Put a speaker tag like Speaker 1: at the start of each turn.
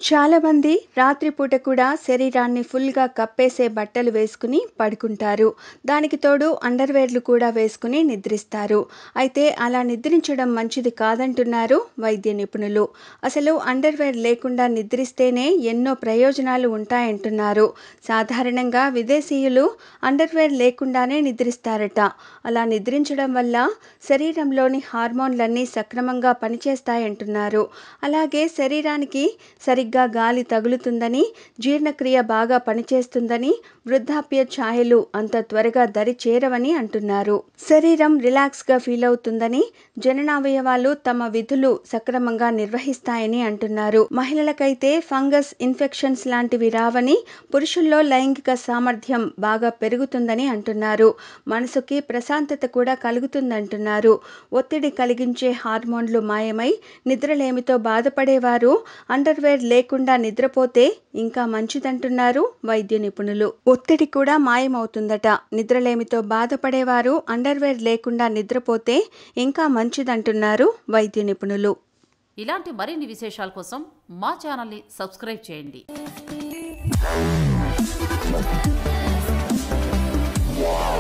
Speaker 1: చాలామంది రాత్రిపూట కూడా శరీరాన్ని ఫుల్గా కప్పేసే బట్టలు వేసుకుని పడుకుంటారు దానికి తోడు అండర్వేర్లు కూడా వేసుకుని నిద్రిస్తారు అయితే అలా నిద్రించడం మంచిది కాదంటున్నారు వైద్య నిపుణులు అసలు అండర్వేర్ లేకుండా నిద్రిస్తేనే ఎన్నో ప్రయోజనాలు ఉంటాయంటున్నారు సాధారణంగా విదేశీయులు అండర్వేర్ లేకుండానే నిద్రిస్తారట అలా నిద్రించడం వల్ల శరీరంలోని హార్మోన్లన్నీ సక్రమంగా పనిచేస్తాయంటున్నారు అలాగే శరీరానికి సరిగ్గా గాలి తగులుతుందని జీర్ణక్రియ బాగా పనిచేస్తుందని వృద్ధాప్య ఛాయలు అంత త్వరగా దరి చేరవని అంటున్నారు శరీరం రిలాక్స్గా ఫీల్ అవుతుందని జననావయవాలు తమ విధులు సక్రమంగా నిర్వహిస్తాయని అంటున్నారు మహిళలకైతే ఫంగస్ ఇన్ఫెక్షన్స్ లాంటివి రావని పురుషుల్లో లైంగిక సామర్థ్యం బాగా పెరుగుతుందని అంటున్నారు మనసుకి ప్రశాంతత కూడా కలుగుతుందంటున్నారు ఒత్తిడి కలిగించే హార్మోన్లు మాయమై నిద్రలేమితో బాధపడేవారు అండర్వేర్ లేకుండా నిద్రపోతే ఇంకా మంచిదంటున్నారు వైద్య నిపుణులు ఒత్తిడి కూడా మాయమవుతుందట నిద్రలేమితో బాధపడేవారు అండర్వేర్ లేకుండా నిద్రపోతే ఇంకా మంచిదంటున్నారు వైద్య నిపుణులు
Speaker 2: ఇలాంటి మరిన్ని విశేషాల కోసం మా ఛానల్ని సబ్స్క్రైబ్ చేయండి